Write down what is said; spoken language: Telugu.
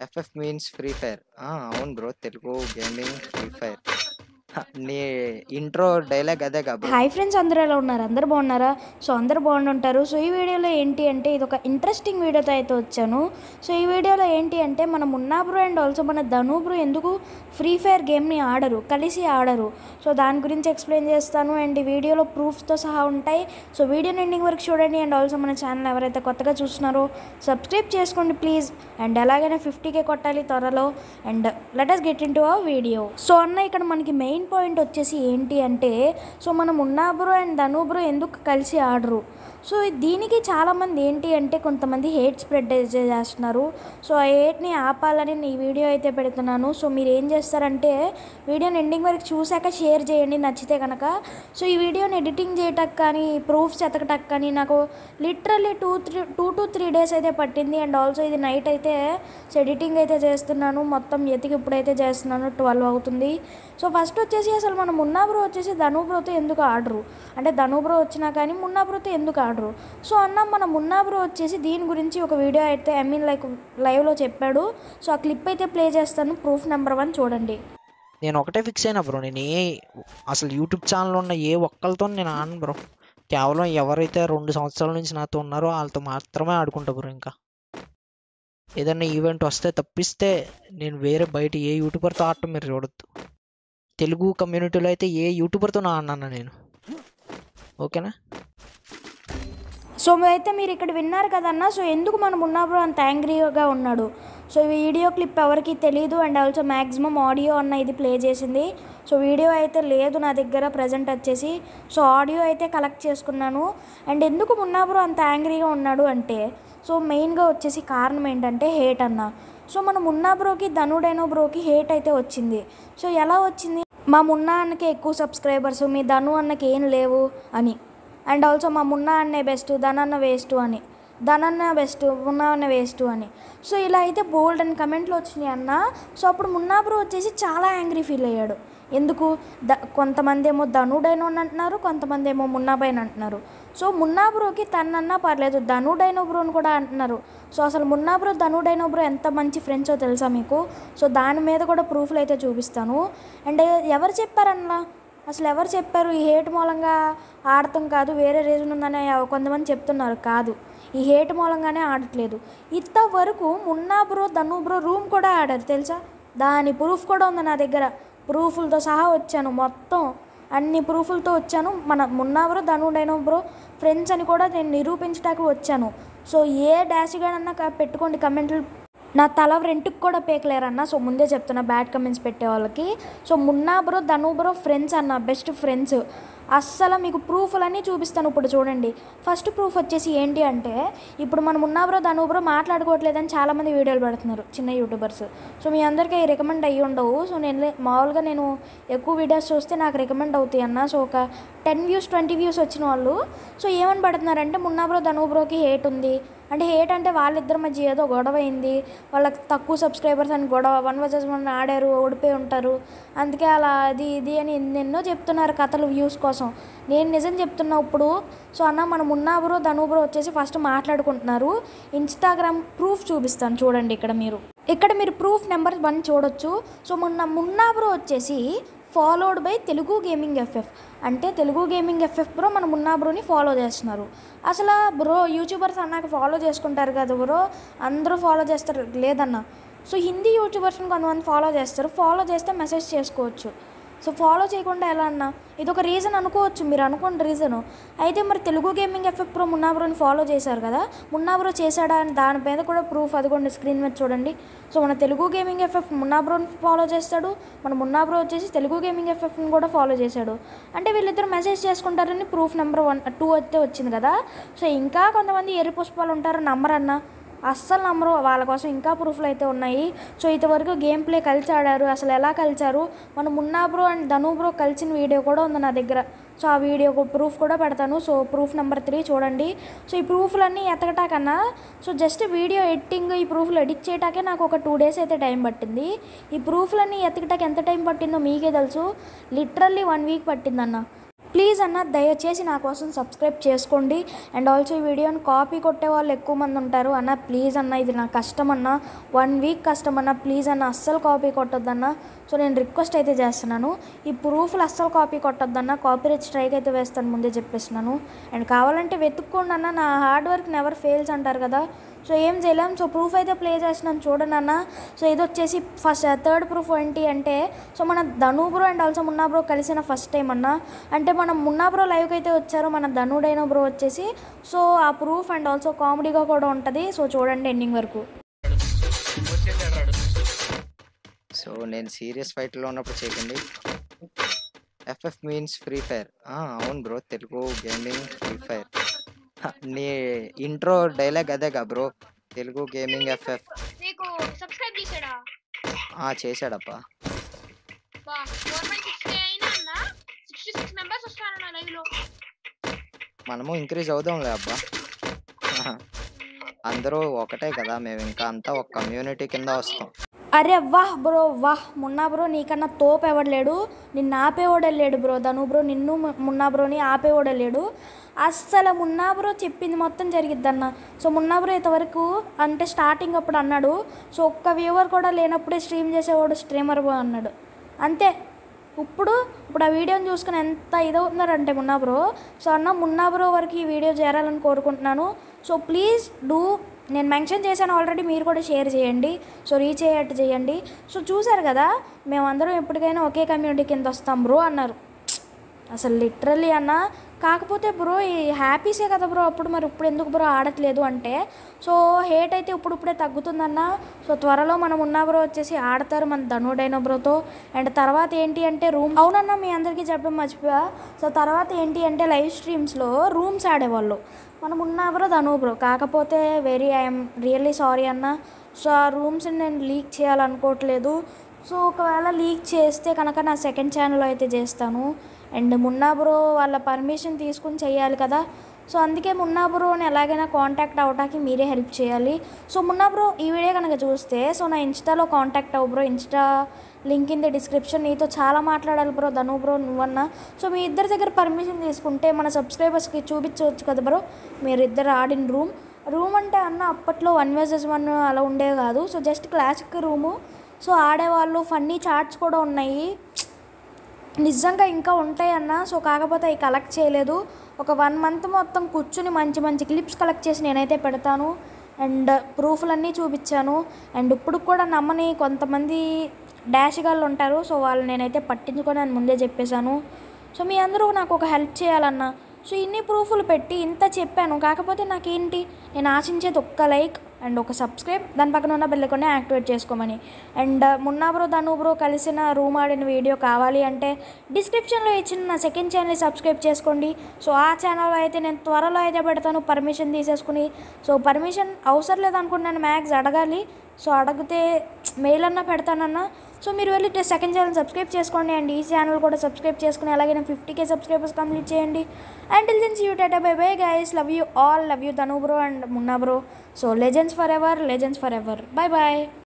ఎఫ్ఎఫ్ మీన్స్ ఫ్రీ ఫైర్ అవును bro Telugu gaming free fire నీ ఇంట్రో డైలాగ్ అదే కా బ్రో హాయ్ ఫ్రెండ్స్ అందరూ ఎలా ఉన్నారు అందరు బాగున్నారా సో అందరు బాగుంటుంటారు సో ఈ వీడియోలో ఏంటి అంటే ఇది ఒక ఇంట్రెస్టింగ్ వీడియోతో అయితే వచ్చాను సో ఈ వీడియోలో ఏంటి అంటే మన మున్నా బ్రో అండ్ ఆల్సో మన ధను బ్రో ఎందుకు ఫ్రీ ఫైర్ గేమ్ని ఆడరు కలిసి ఆడరు సో దాని గురించి ఎక్స్ప్లెయిన్ చేస్తాను అండ్ ఈ వీడియోలో ప్రూఫ్తో సహా ఉంటాయి సో వీడియోని ఎండింగ్ వరకు చూడండి అండ్ ఆల్సో మన ఛానల్ ఎవరైతే కొత్తగా చూస్తున్నారో సబ్స్క్రైబ్ చేసుకోండి ప్లీజ్ అండ్ ఎలాగైనా ఫిఫ్టీకే కొట్టాలి త్వరలో and let's get into ఆ వీడియో సో అన్న ఇక్కడ మనకి మెయిన్ పాయింట్ వచ్చేసి ఏంటి అంటే సో మనం ఉన్నా బ్రో అండ్ ధను బ్రో ఎందుకు కలిసి ఆడరు సో దీనికి చాలామంది ఏంటి అంటే కొంతమంది హేట్ స్ప్రెడ్ చేస్తున్నారు సో ఆ హేట్ని ఆపాలని నేను ఈ వీడియో అయితే పెడుతున్నాను సో మీరు ఏం చేస్తారంటే వీడియోని ఎండింగ్ వరకు చూశాక షేర్ చేయండి నచ్చితే కనుక సో ఈ వీడియోని ఎడిటింగ్ చేయటం కానీ ప్రూఫ్స్ ఎతకటం కానీ నాకు literally two three two two three days అయితే పట్టింది అండ్ ఆల్సో ఇది నైట్ అయితే సో ఎడిటింగ్ అయితే చేస్తున్నాను మొత్తం ఎతికి ఇప్పుడైతే చేస్తున్నాను ట్వెల్వ్ అవుతుంది సో ఫస్ట్ వచ్చేసి అసలు మనం మున్నా బ్రో వచ్చేసి ధను బ్రోతో ఎందుకు ఆడరు అంటే ధను బ్రో వచ్చినా కానీ మున్నా బ్రోతో ఎందుకు ఆడరు సో అన్న మన మున్నా బ్రో వచ్చేసి దీని గురించి ఒక వీడియో అయితే ఐ మీన్ లైక్ లైవ్లో చెప్పాడు సో ఆ క్లిప్ అయితే ప్లే చేస్తాను ప్రూఫ్ నెంబర్ వన్ చూడండి నేను ఒకటే ఫిక్స్ అయినా బ్రో నేను ఏ అసలు యూట్యూబ్ ఛానల్ ఉన్న ఏ ఒక్కరితో నేను ఆడను బ్రో కేవలం ఎవరైతే రెండు సంవత్సరాల నుంచి నాతో ఉన్నారో వాళ్ళతో మాత్రమే ఆడుకుంటా బ్రో ఇంకా ఏదైనా ఈవెంట్ వస్తే తప్పిస్తే నేను వేరే బయట ఏ యూట్యూబర్తో ఆడటం మీరు చూడొద్దు తెలుగు కమ్యూనిటీలో అయితే ఏ యూట్యూబర్తో ఆడినాను నేను ఓకేనా సో అయితే మీరు ఇక్కడ విన్నారు కదన్నా సో ఎందుకు మనం ఉన్నప్పుడు అంత యాంగ్రీగా ఉన్నాడు సో ఈ వీడియో క్లిప్ ఎవరికి తెలియదు అండ్ ఆల్సో మ్యాక్సిమం ఆడియో అన్న ఇది ప్లే చేసింది సో వీడియో అయితే లేదు నా దగ్గర ప్రజెంట్ వచ్చేసి సో ఆడియో అయితే కలెక్ట్ చేసుకున్నాను అండ్ ఎందుకు మున్నాబ్రో అంత యాంగ్రీగా ఉన్నాడు అంటే సో మెయిన్గా వచ్చేసి కారణం ఏంటంటే హేట్ అన్న సో మన మున్నా బ్రోకి ధనుడైన బ్రోకి హేట్ అయితే వచ్చింది సో ఎలా వచ్చింది మా మున్నా అన్నకి ఎక్కువ సబ్స్క్రైబర్స్ మీ ధను అన్నకి ఏం లేవు అని అండ్ ఆల్సో మా మున్నా అన్నే బెస్ట్ ధనన్న వేస్ట్ అని ధనన్న బెస్ట్ మున్నా అన్న వేస్ట్ అని సో ఇలా అయితే బోల్డ్ అని కమెంట్లు వచ్చినాయి అన్న సో అప్పుడు మున్నా బ్రో వచ్చేసి చాలా యాంగ్రీ ఫీల్ అయ్యాడు ఎందుకు ద కొంతమంది ఏమో ధనుడైన అంటున్నారు కొంతమంది ఏమో మున్నాబైన అంటున్నారు సో మున్నా బ్రోకి తనన్నా పర్లేదు ధనుడైన బ్రోని కూడా అంటున్నారు సో అసలు మున్నా బ్రో ధనుడైన బ్రో ఎంత మంచి ఫ్రెండ్సో తెలుసా మీకు సో దాని మీద కూడా ప్రూఫ్లు అయితే చూపిస్తాను అండ్ ఎవరు చెప్పారన్నా అసలు ఎవరు చెప్పారు ఈ హేట్ మూలంగా ఆడటం కాదు వేరే రీజన్ ఉందని కొంతమంది చెప్తున్నారు కాదు ఈ హేట్ మూలంగానే ఆడట్లేదు ఇంతవరకు Munna bro Dhanu bro room కూడా ఆడారు తెలుసా దాని ప్రూఫ్ కూడా ఉంది నా దగ్గర ప్రూఫ్లతో సహా వచ్చాను మొత్తం అన్ని ప్రూఫ్లతో వచ్చాను మన Munna bro Dhanu dino bro friends అని కూడా నేను నిరూపించడానికి వచ్చాను సో ఏ డాష్ గానన్నా క- పెట్టుకోండి కమెంట్లు నా తల రెంట్కి కూడా పేకలేరన్న సో ముందే చెప్తున్నా బ్యాడ్ కమెంట్స్ పెట్టే వాళ్ళకి so Munna bro Dhanu bro friends అన్న బెస్ట్ ఫ్రెండ్స్ అస్సలు మీకు ప్రూఫ్లన్నీ చూపిస్తాను ఇప్పుడు చూడండి ఫస్ట్ ప్రూఫ్ వచ్చేసి ఏంటి అంటే ఇప్పుడు మనం ఉన్నా బ్రో ధను బ్రో మాట్లాడుకోవట్లేదని చాలామంది వీడియోలు పెడుతున్నారు చిన్న యూట్యూబర్స్ సో మీ అందరికీ అవి రికమెండ్ అయ్యి ఉండవు సో నేను లే- మామూలుగా నేను ఎక్కువ వీడియోస్ చూస్తే నాకు రికమెండ్ అవుతాయి అన్న సో ఒక టెన్ వ్యూస్ ట్వంటీ వ్యూస్ వచ్చిన వాళ్ళు సో ఏమని పడుతున్నారంటే మున్నా బ్రో ధను బ్రోకి హేట్ ఉంది అంటే హేట్ అంటే వాళ్ళిద్దరి మధ్య ఏదో గొడవ అయింది వాళ్ళకి తక్కువ సబ్స్క్రైబర్స్ అని గొడవ వన్ వర్సెస్ వన్ ఆడారు ఓడిపోయి ఉంటారు అందుకే అలా అది ఇది అని ఎన్నెన్నో చెప్తున్నారు కథలు వ్యూస్ కోసం నేను నిజం చెప్తున్నా ఇప్పుడు సో అన్న మనం మున్నా బ్రో ధను బ్రో వచ్చేసి ఫస్ట్ మాట్లాడుకుంటున్నారు ఇన్స్టాగ్రామ్ ప్రూఫ్ చూపిస్తాను చూడండి ఇక్కడ మీరు ఇక్కడ మీరు ప్రూఫ్ నెంబర్ వన్ చూడొచ్చు సో మొన్న మున్నా బ్రో వచ్చేసి followed by Telugu gaming F F అంటే తెలుగు గేమింగ్ ఎఫ్ఎఫ్ బ్రో మన మున్నా బ్రోని ఫాలో చేస్తున్నారు అసలు బ్రో యూట్యూబర్స్ అన్నాక ఫాలో చేసుకుంటారు కదా బ్రో అందరూ ఫాలో చేస్తారు లేదన్న సో హిందీ యూట్యూబర్స్ని కొంతమంది ఫాలో చేస్తారు ఫాలో చేస్తే మెసేజ్ చేసుకోవచ్చు సో ఫాలో చేయకుండా ఎలా అన్న ఇది ఒక రీజన్ అనుకోవచ్చు మీరు అనుకోండి రీజను అయితే మరి Telugu gaming effect pro Munna బ్రోని ఫాలో చేశారు కదా మున్నా బ్రో చేశాడా అని దాని మీద కూడా ప్రూఫ్ అదిగోండి స్క్రీన్ మీద చూడండి సో మన తెలుగు గేమింగ్ ఎఫెక్ట్ మున్నా బ్రోని ఫాలో చేస్తాడు మన మున్నా బ్రో వచ్చేసి తెలుగు గేమింగ్ ఎఫెక్ట్ని కూడా ఫాలో చేశాడు అంటే వీళ్ళిద్దరు మెసేజ్ చేసుకుంటారని ప్రూఫ్ నెంబర్ వన్ టూ అయితే వచ్చింది కదా సో ఇంకా కొంతమంది ఎర్రి పుష్పాలు ఉంటారు నమ్మరన్న అస్సలు నమ్మరు వాళ్ళ కోసం ఇంకా ప్రూఫ్లు అయితే ఉన్నాయి సో ఇంతవరకు గేమ్ ప్లే కలిసి ఆడారు అసలు ఎలా కలిసారు మన Munna bro and Dhanu bro కలిసిన వీడియో కూడా ఉంది నా దగ్గర సో ఆ వీడియో ప్రూఫ్ కూడా పెడతాను సో ప్రూఫ్ నెంబర్ త్రీ చూడండి సో ఈ ప్రూఫ్లన్నీ ఎతకటా కన్నా సో జస్ట్ వీడియో ఎడిటింగ్ ఈ ప్రూఫ్లు ఎడిట్ చేయటాకే నాకు ఒక టూ డేస్ అయితే టైం పట్టింది ఈ ప్రూఫ్లన్నీ ఎతకటాకి ఎంత టైం పట్టిందో మీకే తెలుసు లిటరల్లీ వన్ వీక్ పట్టిందన్న ప్లీజ్ అన్న దయచేసి నా కోసం సబ్స్క్రైబ్ చేసుకోండి అండ్ ఆల్సో ఈ వీడియోని కాపీ కొట్టే వాళ్ళు ఎక్కువ మంది ఉంటారు అన్న ప్లీజ్ అన్న ఇది నా కష్టం అన్న వన్ వీక్ కష్టం అన్న ప్లీజ్ అన్న అస్సలు కాపీ కొట్టొద్దన్న సో నేను రిక్వెస్ట్ అయితే చేస్తున్నాను ఈ ప్రూఫ్లు అస్సలు కాపీ కొట్టొద్దన్న కాపీరేట్ స్ట్రైక్ అయితే వేస్తాను ముందే చెప్పేస్తున్నాను అండ్ కావాలంటే వెతుక్కోండి అన్న నా హార్డ్ వర్క్ నెవర్ ఫెయిల్స్ అంటారు కదా సో ఏం చేయలేం సో ప్రూఫ్ అయితే ప్లే చేస్తున్నాను చూడండి అన్న సో ఇది వచ్చేసి ఫస్ట్ థర్డ్ ప్రూఫ్ ఏంటి అంటే సో మన Dhanu bro and also Munna bro కలిసిన ఫస్ట్ టైం అన్న అంటే మనం మున్నా బ్రో లైవ్కి అయితే వచ్చారు మన ధనుడైన బ్రో వచ్చేసి సో ఆ ప్రూఫ్ అండ్ ఆల్సో కామెడీగా కూడా ఉంటుంది సో చూడండి ఎండింగ్ వరకు సో నేను సీరియస్ ఫైట్లో ఉన్నప్పుడు చేయకండి ఎఫ్ఎఫ్ మీన్స్ ఫ్రీ ఫైర్ అవును bro Telugu gaming free fire నీ ఇంట్రో డైలాగ్ అదేగా బ్రో తెలుగు గేమింగ్ ఎఫ్ఎఫ్ నీకు సబ్స్క్రైబ్ చేసాడా చేశాడప్పా బా గవర్నమెంట్ సిక్స్టీ అయినా అన్న సిక్స్టీ సిక్స్ మెంబర్స్ వస్తున్నారు నా లైవ్ లో మనము ఇంక్రీజ్ అవుదాంలే అబ్బా అందరూ ఒకటే కదా మేము ఇంకా అంతా ఒక కమ్యూనిటీ కింద వస్తాం అరే వాహ్ బ్రో వాహ్ మున్నా బ్రో నీకన్నా తోపు ఎవడలేడు నిన్ను ఆపేవాడే లేడు బ్రో ధను బ్రో నిన్ను ము- మున్నా బ్రోని ఆపేవాడే లేడు అస్సలు మున్నా బ్రో చెప్పింది మొత్తం జరిగిద్దన్న సో మున్నా బ్రో ఇంతవరకు అంటే స్టార్టింగ్ అప్పుడు అన్నాడు సో ఒక్క వ్యూవర్ కూడా లేనప్పుడే స్ట్రీమ్ చేసేవాడు స్ట్రీమర్ బ్రో అన్నాడు అంతే ఇప్పుడు ఇప్పుడు ఆ వీడియోని చూసుకుని ఎంత ఇదవుతున్నారంటే మున్నా బ్రో సో అన్న మున్నా బ్రో వరకు ఈ వీడియో చేరాలని కోరుకుంటున్నాను సో ప్లీజ్ డూ నేను మెన్షన్ చేశాను ఆల్రెడీ మీరు కూడా షేర్ చేయండి సో రీచ్ అయ్యేట్టు చేయండి సో చూసారు కదా మేమందరం ఎప్పటికైనా ఒకే కమ్యూనిటీ కింద వస్తాం బ్రో అన్నారు అసలు లిటరల్లీ అన్న కాకపోతే బ్రో ఈ హ్యాపీసే కదా బ్రో అప్పుడు మరి ఇప్పుడు ఎందుకు బ్రో ఆడట్లేదు అంటే సో హేట్ అయితే ఇప్పుడు ఇప్పుడే తగ్గుతుందన్న సో త్వరలో మనం ఉన్న బ్రో వచ్చేసి ఆడతారు మన ధనుడైన బ్రోతో అండ్ తర్వాత ఏంటి అంటే రూమ్ అవునన్న మీ అందరికీ చెప్పడం మర్చిపోయా సో తర్వాత ఏంటి అంటే లైవ్ స్ట్రీమ్స్లో రూమ్స్ ఆడేవాళ్ళు మనం ఉన్న బ్రో ధను బ్రో కాకపోతే వెరీ ఐఎమ్ రియల్లీ సారీ అన్న సో ఆ రూమ్స్ని నేను లీక్ చేయాలనుకోవట్లేదు సో ఒకవేళ లీక్ చేస్తే కనుక నా సెకండ్ ఛానల్ అయితే చేస్తాను అండ్ మున్నా బ్రో వాళ్ళ పర్మిషన్ తీసుకుని చేయాలి కదా సో అందుకే మున్నా బ్రోని ఎలాగైనా కాంటాక్ట్ అవడానికి మీరే హెల్ప్ చేయాలి సో మున్నా బ్రో ఈ వీడియో కనుక చూస్తే సో నా ఇన్స్టాలో కాంటాక్ట్ అవ్వు bro Insta link in the description నీతో చాలా మాట్లాడాలి బ్రో ధను బ్రో నువ్వన్నా సో మీ ఇద్దరి దగ్గర పర్మిషన్ తీసుకుంటే మన సబ్స్క్రైబర్స్కి చూపించవచ్చు కదా బ్రో మీరిద్దరు ఆడిన రూమ్ రూమ్ అంటే అన్న అప్పట్లో వన్ వర్సెస్ వన్ అలా ఉండేవి కాదు so just classic room so ఆడేవాళ్ళు ఫన్నీ చార్ట్స్ కూడా ఉన్నాయి నిజంగా ఇంకా ఉంటాయి అన్న సో కాకపోతే అవి కలెక్ట్ చేయలేదు ఒక వన్ మంత్ మొత్తం కూర్చుని మంచి మంచి క్లిప్స్ కలెక్ట్ చేసి నేనైతే పెడతాను అండ్ ప్రూఫ్లన్నీ చూపించాను అండ్ ఇప్పుడు కూడా నమ్మని కొంతమంది డాష్ గాళ్ళు ఉంటారు సో వాళ్ళు నేనైతే పట్టించుకొని అని ముందే చెప్పేశాను సో మీ అందరూ నాకు ఒక హెల్ప్ చేయాలన్న సో ఇన్ని ప్రూఫ్లు పెట్టి ఇంత చెప్పాను కాకపోతే నాకేంటి నేను ఆశించేది ఒక్క లైక్ అండ్ ఒక సబ్స్క్రైబ్ దాని పక్కన ఉన్న బెల్ ఐకాన్ని యాక్టివేట్ చేసుకోమని and Munna bro Dhanu bro కలిసిన రూమ్ ఆడిన వీడియో కావాలి అంటే డిస్క్రిప్షన్లో ఇచ్చిన నా సెకండ్ ఛానల్ సబ్స్క్రైబ్ చేసుకోండి సో ఆ ఛానల్లో అయితే నేను త్వరలో అయితే పెడతాను పర్మిషన్ తీసేసుకుని సో పర్మిషన్ అవసరం లేదనుకుంటున్నాను మ్యాక్స్ అడగాలి సో అడిగితే మెయిల్ అన్నా పెడతానన్నా సో మీరు వెళ్ళి సెకండ్ ఛానల్ సబ్స్క్రైబ్ చేసుకోండి అండ్ ఈ ఛానల్ కూడా సబ్స్క్రైబ్ చేసుకుని అలాగే నేను ఫిఫ్టీ కే సబ్స్క్రైబర్స్ కంప్లీట్ చేయండి and till you tata bye bye guys love you all love you Dhanu bro and Munna bro so legends forever legends forever bye bye